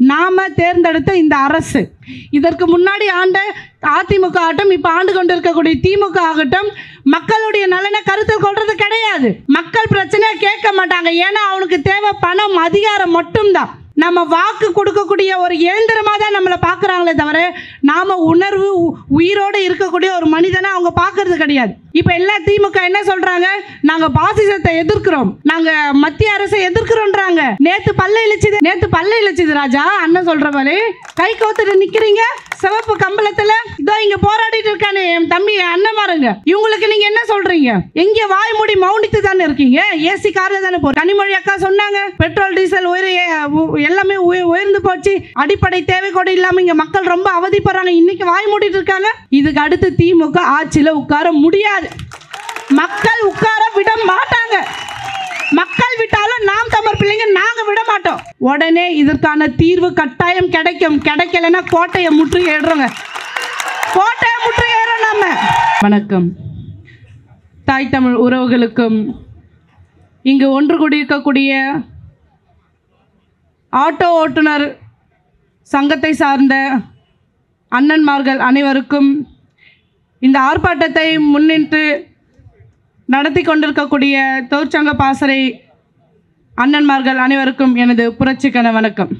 நாம தேர்ந்தெடுத்த இந்த அரசு இதற்கு முன்னாடி ஆண்ட அதிமுக ஆகட்டும் இப்போ ஆண்டு கொண்டு இருக்கக்கூடிய திமுக ஆகட்டும் மக்களுடைய நலனை கருத்தில் கொள்றது கிடையாது மக்கள் பிரச்சனையை கேட்க மாட்டாங்க ஏன்னா அவனுக்கு தேவை பணம் அதிகாரம் மட்டும்தான் நம்ம வாக்கு கொடுக்கக்கூடிய ஒரு இயந்திரமாக தான் நம்மளை பார்க்குறாங்களே தவிர நாம உணர்வு உ- உயிரோடு இருக்கக்கூடிய ஒரு மனிதனை அவங்க பார்க்கறது கிடையாது இப்போ எல்லா திமுக என்ன சொல்றாங்க நாங்க பாசிசத்தை எதிர்க்கிறோம் நாங்க மத்திய அரசை எதிர்க்கிறோன்றாங்க நேத்து பல்ல இழிச்சுது நேத்து பல்ல இழிச்சுது ராஜா அண்ணன் சொல்ற மாதிரி கை கோத்துட்டு நிக்கிறீங்க சிவப்பு கம்பளத்துல இதோ இங்க போராடிட்டு இருக்கானே என் தம்பி என் அண்ணன் மாருங்க இவங்களுக்கு நீங்க என்ன சொல்றீங்க எங்க வாய் மூடி மௌனித்து தானே இருக்கீங்க ஏசி கார்ல தானே போ கனிமொழி அக்கா சொன்னாங்க பெட்ரோல் டீசல் உயர உ- எல்லாமே உய- உயர்ந்து போச்சு அடிப்படை தேவை கூட இல்லாம இங்க மக்கள் ரொம்ப அவதிப்படுறாங்க இன்னைக்கு வாய் மூடிட்டு இருக்காங்க இதுக்கு அடுத்து திமுக ஆட்சியில உட்கார முடியாது மக்கள் உட்கார விட மாட்டாங்க மக்கள் விட்டாலும் நாம் தமிழ் பிள்ளைங்க நாங்க விட மாட்டோம் உடனே இதற்கான தீர்வு கட்டாயம் கிடைக்கும் கிடைக்கலன்னா கோட்டையை முற்றுகையிடுறோங்க கோட்டையை முற்றுகையிடுறோம் நாம வணக்கம் தாய் தமிழ் உறவுகளுக்கும் இங்கு ஒன்று கூடியிருக்கக்கூடிய ஆட்டோ ஓட்டுநர் சங்கத்தை சார்ந்த அண்ணன்மார்கள் அனைவருக்கும் இந்த ஆர்ப்பாட்டத்தை முன்னின்று நடத்தி கொண்டிருக்கக்கூடிய தொழிற்சங்க பாசறை அண்ணன்மார்கள் அனைவருக்கும் எனது புரட்சிக்கன வணக்கம்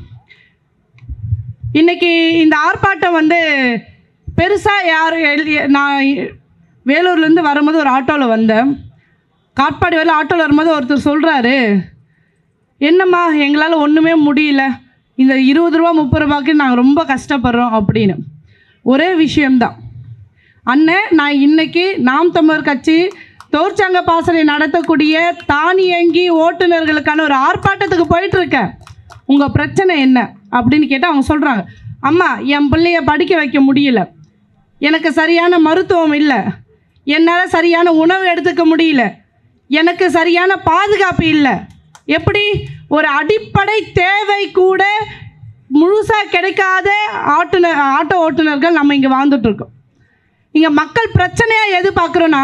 இன்னைக்கு இந்த ஆர்ப்பாட்டம் வந்து பெருசாக யார் எழுதிய நான் வேலூர்லேருந்து வரும்போது ஒரு ஆட்டோவில் வந்தேன் காட்பாடி வரல ஆட்டோவில் வரும்போது ஒருத்தர் சொல்கிறாரு என்னம்மா எங்களால் ஒன்றுமே முடியல இந்த இருபது ரூபா முப்பது ரூபாய்க்கு நாங்கள் ரொம்ப கஷ்டப்படுறோம் அப்படின்னு ஒரே விஷயம்தான் அண்ணன் நான் இன்னைக்கு நாம் தமிழர் கட்சி தொழிற்சங்க பாசறை நடத்தக்கூடிய தானியங்கி ஓட்டுநர்களுக்கான ஒரு ஆர்ப்பாட்டத்துக்கு போயிட்டு இருக்கேன் உங்கள் பிரச்சனை என்ன அப்படின்னு கேட்டால் அவங்க சொல்கிறாங்க அம்மா என் பிள்ளைய படிக்க வைக்க முடியல எனக்கு சரியான மருத்துவம் இல்லை என்னால் சரியான உணவு எடுத்துக்க முடியல எனக்கு சரியான பாதுகாப்பு இல்லை எப்படி ஒரு அடிப்படை தேவை கூட முழுசாக கிடைக்காத ஆட்டுநர் ஆட்டோ ஓட்டுநர்கள் நம்ம இங்கே வாழ்ந்துட்டுருக்கோம் இங்கே மக்கள் பிரச்சனையாக எது பார்க்குறோன்னா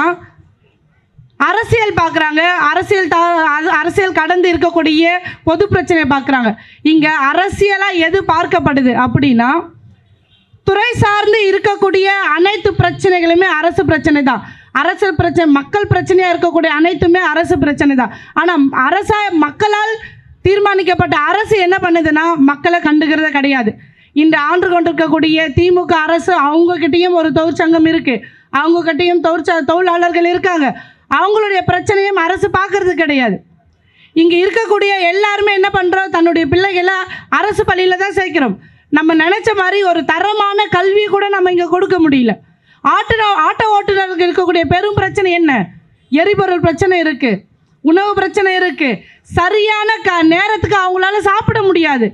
அரசியல் பார்க்குறாங்க அரசியல் த அது- அரசியல் கடந்து இருக்கக்கூடிய பொது பிரச்சனையை பார்க்குறாங்க இங்கே அரசியலாக எது பார்க்கப்படுது அப்படின்னா துறை சார்ந்து இருக்கக்கூடிய அனைத்து பிரச்சனைகளுமே அரசு பிரச்சனை தான் அரசியல் பிரச்சனை மக்கள் பிரச்சனையாக இருக்கக்கூடிய அனைத்துமே அரசு பிரச்சனை தான் ஆனால் அரசா மக்களால் தீர்மானிக்கப்பட்ட அரசு என்ன பண்ணுதுன்னா மக்களை கண்டுக்கிறதே கிடையாது இந்த ஆண்டு கொண்டிருக்கக்கூடிய திமுக அரசு அவங்கக்கிட்டேயும் ஒரு தொழிற்சங்கம் இருக்குது அவங்கக்கிட்டேயும் தொழிற்ச தொழிலாளர்கள் இருக்காங்க அவங்களுடைய பிரச்சனையும் அரசு பார்க்கறது கிடையாது இங்கே இருக்கக்கூடிய எல்லாருமே என்ன பண்ணுறோம் தன்னுடைய பிள்ளைகளை அரசு பள்ளியில் தான் சேர்க்கிறோம் நம்ம நினச்ச மாதிரி ஒரு தரமான கல்வி கூட நம்ம இங்கே கொடுக்க முடியல ஆட்டோ ஆட்டோ ஓட்டுநருக்கு இருக்கக்கூடிய பெரும் பிரச்சனை என்ன எரிபொருள் பிரச்சனை இருக்குது உணவு பிரச்சனை இருக்குது சரியான க நேரத்துக்கு அவங்களால சாப்பிட முடியாது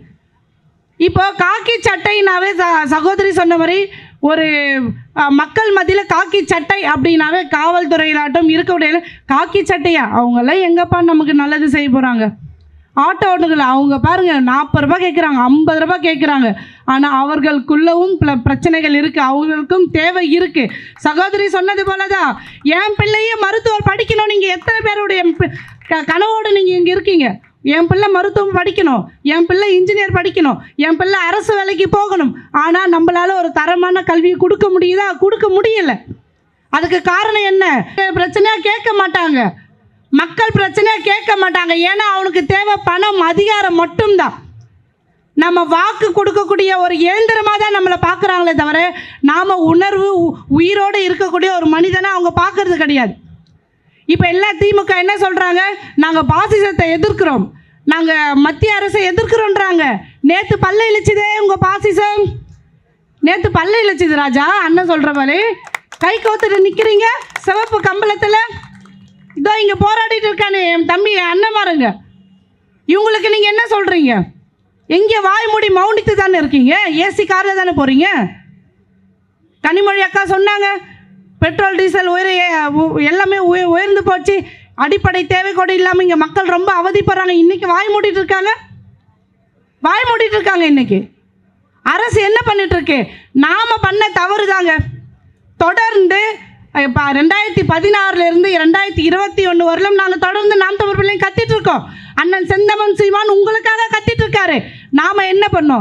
இப்போ காக்கி சட்டைனாவே ச சகோதரி சொன்ன மாதிரி ஒரு அஹ், மக்கள் மத்தியில் காக்கி சட்டை அப்படின்னாவே காவல்துறையிலாட்டம் இருக்கக்கூடிய காக்கி சட்டையா அவங்கெல்லாம் எங்கப்பா நமக்கு நல்லது செய்ய போகிறாங்க ஆட்டோ ஓட்டுகள் அவங்க பாருங்க நாற்பது ரூபாய் கேட்குறாங்க ஐம்பது ரூபாய் கேட்குறாங்க ஆனால் அவர்களுக்குள்ளவும் பல பிரச்சனைகள் இருக்குது அவங்களுக்கும் தேவை இருக்குது சகோதரி சொன்னது போல தான் என் பிள்ளையே மருத்துவர் படிக்கணும் நீங்கள் எத்தனை பேருடைய பி- க- கனவோடு நீங்கள் இங்கே இருக்கீங்க என் பிள்ளை மருத்துவம் படிக்கணும் என் பிள்ளை இன்ஜினியர் படிக்கணும் என் பிள்ளை அரசு வேலைக்கு போகணும் ஆனால் நம்மளால ஒரு தரமான கல்வி கொடுக்க முடியுதா கொடுக்க முடியல அதுக்கு காரணம் என்ன பிரச்சனையாக கேட்க மாட்டாங்க மக்கள் பிரச்சனையாக கேட்க மாட்டாங்க ஏன்னா அவனுக்கு தேவை பணம் அதிகாரம் மட்டும்தான் நம்ம வாக்கு கொடுக்கக்கூடிய ஒரு இயந்திரமாக தான் நம்மளை பார்க்குறாங்களே தவிர நாம் உணர்வு உ- உயிரோடு இருக்கக்கூடிய ஒரு மனிதனை அவங்க பார்க்கறது கிடையாது இப்போ எல்லா திமுக என்ன சொல்கிறாங்க நாங்கள் பாசிசத்தை எதிர்க்கிறோம் நாங்கள் மத்திய அரசை எதிர்க்கிறோன்றாங்க நேற்று பல்ல இழிச்சுதே உங்கள் பாசிசம் நேற்று பல்ல இழிச்சுது ராஜா அண்ணன் சொல்கிற மாதிரி கை கோத்துட்டு நிற்கிறீங்க சிவப்பு கம்பளத்தில் இதோ இங்கே போராடிட்டு இருக்கானே என் தம்பி என் அண்ணன் மாருங்க இவங்களுக்கு நீங்கள் என்ன சொல்கிறீங்க எங்கே வாய் மூடி மௌனித்து தானே இருக்கீங்க ஏசி காரில் தானே போகிறீங்க கனிமொழி அக்கா சொன்னாங்க பெட்ரோல் டீசல் உயர உ- எல்லாமே உய உயர்ந்து போச்சு அடிப்படை தேவை கூட இல்லாமல் இங்கே மக்கள் ரொம்ப அவதிப்படுறாங்க இன்னைக்கு வாய் மூடிட்டு இருக்காங்க வாய் மூடிட்டு இருக்காங்க இன்னைக்கு அரசு என்ன பண்ணிட்டு இருக்கு நாம பண்ண தவறு தாங்க தொடர்ந்து இப்போ ரெண்டாயிரத்தி பதினாறுல இருந்து ரெண்டாயிரத்தி இருபத்தி ஒன்று வரலும் நாங்கள் தொடர்ந்து நாம் தமிழ் பிள்ளைங்க கத்திட்டு இருக்கோம் அண்ணன் செந்தமன் சீமான் உங்களுக்காக கத்திட்டு இருக்காரு நாம என்ன பண்ணோம்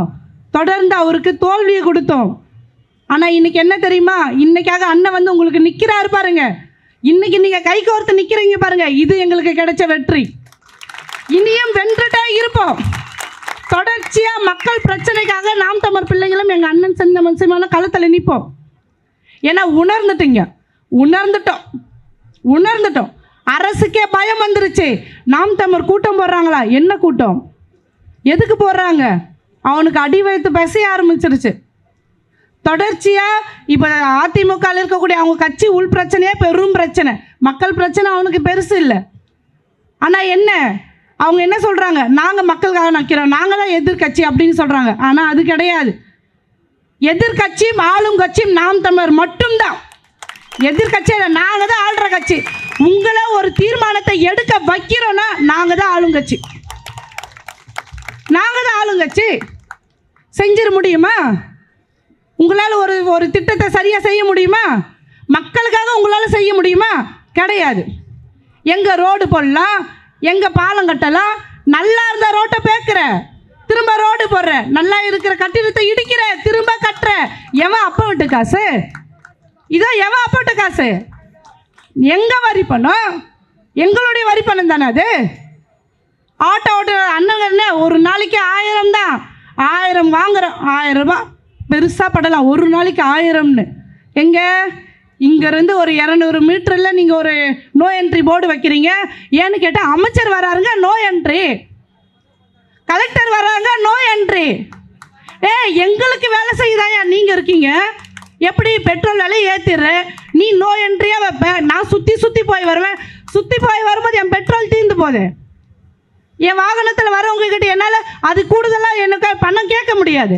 தொடர்ந்து அவருக்கு தோல்வியை கொடுத்தோம் ஆனால் இன்னைக்கு என்ன தெரியுமா இன்னைக்காக அண்ணன் வந்து உங்களுக்கு நிற்கிறாரு பாருங்க இன்னைக்கு நீங்கள் கை கோர்த்து நிற்கிறீங்க பாருங்க இது எங்களுக்கு கிடைச்ச வெற்றி இனியும் வென்றுட்டே இருப்போம் தொடர்ச்சியாக மக்கள் பிரச்சனைக்காக நாம் தமிழ் பிள்ளைங்களும் எங்கள் அண்ணன் செஞ்ச மனுஷமான களத்தில் நிற்போம் ஏன்னா உணர்ந்துட்டீங்க உணர்ந்துட்டோம் உணர்ந்துட்டோம் அரசுக்கே பயம் வந்துருச்சு நாம் தமிழ் கூட்டம் போடுறாங்களா என்ன கூட்டம் எதுக்கு போடுறாங்க அவனுக்கு அடி வைத்து பேச ஆரம்பிச்சிருச்சு தொடர்ச்சியாக இப்போ அதிமுகவில் இருக்கக்கூடிய அவங்க கட்சி உள் பிரச்சனையே பெரும் பிரச்சனை மக்கள் பிரச்சனை அவனுக்கு பெருசு இல்லை ஆனால் என்ன அவங்க என்ன சொல்கிறாங்க நாங்கள் மக்களுக்காக நிற்கிறோம் நாங்கள் தான் எதிர்க்கட்சி அப்படின்னு சொல்கிறாங்க ஆனால் அது கிடையாது எதிர்க்கட்சியும் ஆளும் கட்சியும் நாம் தமிழர் மட்டும்தான் எதிர்க்கட்சி நாங்கள் தான் ஆளுற கட்சி உங்களை ஒரு தீர்மானத்தை எடுக்க வைக்கிறோன்னா நாங்கள் தான் ஆளுங்கட்சி நாங்கள் தான் ஆளுங்கட்சி செஞ்சிட முடியுமா உங்களால் ஒரு ஒரு திட்டத்தை சரியாக செய்ய முடியுமா மக்களுக்காக உங்களால் செய்ய முடியுமா கிடையாது எங்கே ரோடு போடலாம் எங்கே பாலம் கட்டலாம் நல்லா இருந்த ரோட்டை பேக்குற திரும்ப ரோடு போடுற நல்லா இருக்கிற கட்டிடத்தை இடிக்கிற திரும்ப கட்டுற எவன் அப்பா விட்டு காசு இதோ எவன் அப்பா விட்டு காசு எங்க வரி பணம் எங்களுடைய வரி பணம் தானே அது ஆட்டோ ஓட்டுற அண்ணன் என்ன ஒரு நாளைக்கு ஆயிரம் தான் ஆயிரம் வாங்குறோம் ஆயிரம் ரூபாய் பெருசாக படலாம் ஒரு நாளைக்கு ஆயிரம்னு எங்கே இங்கேருந்து ஒரு இரநூறு மீட்டரில் நீங்கள் ஒரு நோ என்ட்ரி போர்டு வைக்கிறீங்க ஏன்னு கேட்டால் அமைச்சர் வராருங்க நோ என்ட்ரி கலெக்டர் வராங்க நோ என்ட்ரி ஏ எங்களுக்கு வேலை செய்யுதாயா நீங்கள் இருக்கீங்க எப்படி பெட்ரோல் விலை ஏற்றிடுற நீ நோ என்ட்ரியாக வைப்ப நான் சுற்றி சுற்றி போய் வருவேன் சுற்றி போய் வரும்போது என் பெட்ரோல் தீர்ந்து போகுது என் வாகனத்தில் வரவங்க கிட்ட என்னால் அது கூடுதலாக எனக்கு பணம் கேட்க முடியாது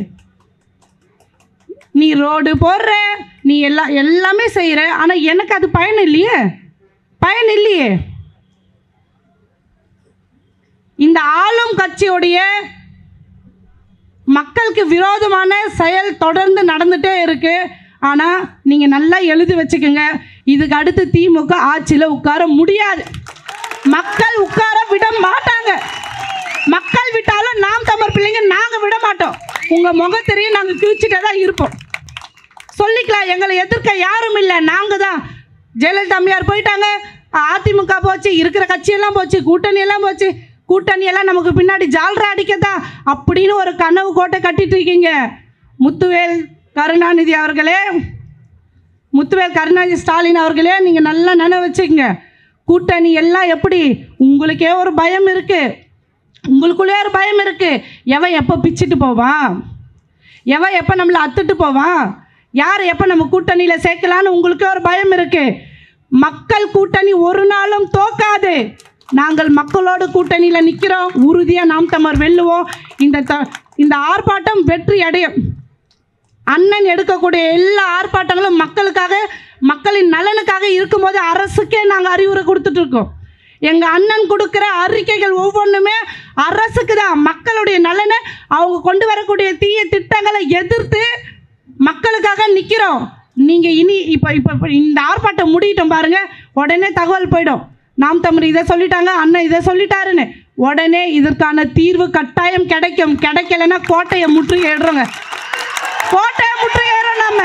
நீ ரோடு போடுற நீ எல்லா எல்லாமே செய்கிற ஆனால் எனக்கு அது பயன் இல்லையே பயன் இல்லையே இந்த ஆளும் கட்சியுடைய மக்களுக்கு விரோதமான செயல் தொடர்ந்து நடந்துகிட்டே இருக்கு ஆனால் நீங்கள் நல்லா எழுதி வச்சுக்கோங்க இதுக்கு அடுத்து திமுக ஆட்சியில் உட்கார முடியாது மக்கள் உட்கார விட மாட்டாங்க மக்கள் விட்டாலும் நாம் தமிழ் பிள்ளைங்க நாங்கள் விட மாட்டோம் உங்கள் முகத்திரையும் நாங்கள் கிழிச்சிட்டே தான் இருப்போம் சொல்லிக்கலாம் எங்களை எதிர்க்க யாரும் இல்லை நாங்கள் தான் ஜெயலலிதா அம்மையார் போயிட்டாங்க அதிமுக போச்சு இருக்கிற கட்சியெல்லாம் போச்சு கூட்டணி எல்லாம் போச்சு கூட்டணி எல்லாம் நமக்கு பின்னாடி ஜால்ரா அடிக்கதா அப்படின்னு ஒரு கனவு கோட்டை கட்டிட்டு இருக்கீங்க முத்துவேல் கருணாநிதி அவர்களே முத்துவேல் கருணாநிதி ஸ்டாலின் அவர்களே நீங்கள் நல்லா நினைவு வச்சுக்கங்க கூட்டணி எல்லாம் எப்படி உங்களுக்கே ஒரு பயம் இருக்குது உங்களுக்குள்ளே ஒரு பயம் இருக்குது எவன் எப்போ பிச்சுட்டு போவான் எவன் எப்போ நம்மளை அத்துட்டு போவான் யார் எப்போ நம்ம கூட்டணியில் சேர்க்கலான்னு உங்களுக்கே ஒரு பயம் இருக்குது மக்கள் கூட்டணி ஒரு நாளும் தோக்காது நாங்கள் மக்களோட கூட்டணியில் நிற்கிறோம் உறுதியாக நாம் தமிழர் வெல்லுவோம் இந்த த இந்த ஆர்ப்பாட்டம் வெற்றி அடையும் அண்ணன் எடுக்கக்கூடிய எல்லா ஆர்ப்பாட்டங்களும் மக்களுக்காக மக்களின் நலனுக்காக இருக்கும்போது அரசுக்கே நாங்கள் அறிவுரை கொடுத்துட்டு இருக்கோம் எங்கள் அண்ணன் கொடுக்குற அறிக்கைகள் ஒவ்வொன்றுமே அரசுக்கு தான் மக்களுடைய நலனை அவங்க கொண்டு வரக்கூடிய தீய திட்டங்களை எதிர்த்து மக்களுக்காக நிற்கிறோம் நீங்கள் இனி இப்போ இப்போ இப்போ இந்த ஆர்ப்பாட்டம் முடியிட்டோம் பாருங்க உடனே தகவல் போயிடும் நாம் தமிழ் இதை சொல்லிட்டாங்க அண்ணன் இதை சொல்லிட்டாருன்னு உடனே இதற்கான தீர்வு கட்டாயம் கிடைக்கும் கிடைக்கலன்னா கோட்டையை முற்றுகையிடுறோங்க கோட்டையை முற்றுகையிடுறோம் நம்ம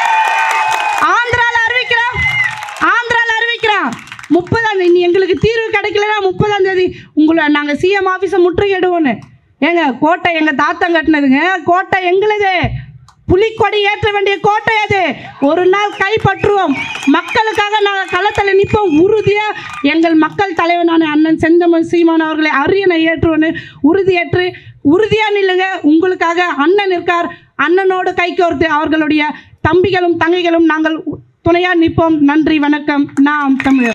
ஆந்திரால அறிவிக்கிறோம் ஆந்திரால அறிவிக்கிறோம் முப்பதாம் தேதி நீ எங்களுக்கு தீர்வு கிடைக்கலன்னா முப்பதாம் தேதி உங்களை நாங்கள் சிஎம் ஆஃபீஸை முற்றுகையிடுவோன்னு ஏங்க கோட்டை எங்கள் தாத்தம் கட்டினதுங்க கோட்டை எங்களுது புலிக்கொடி ஏற்ற வேண்டிய கோட்டை அது ஒரு நாள் கைப்பற்றுவோம் மக்களுக்காக நாங்கள் களத்தில் நிற்போம் உறுதியாக எங்கள் மக்கள் தலைவனான அண்ணன் செந்தமன் சீமான் அவர்களை அரியணை ஏற்றுவோன்னு உறுதியேற்று உறுதியாக நில்லுங்க உங்களுக்காக அண்ணன் இருக்கார் அண்ணனோடு கைகோர்த்து அவர்களுடைய தம்பிகளும் தங்கைகளும் நாங்கள் துணையாக நிற்போம் நன்றி வணக்கம் நாம் தமிழர்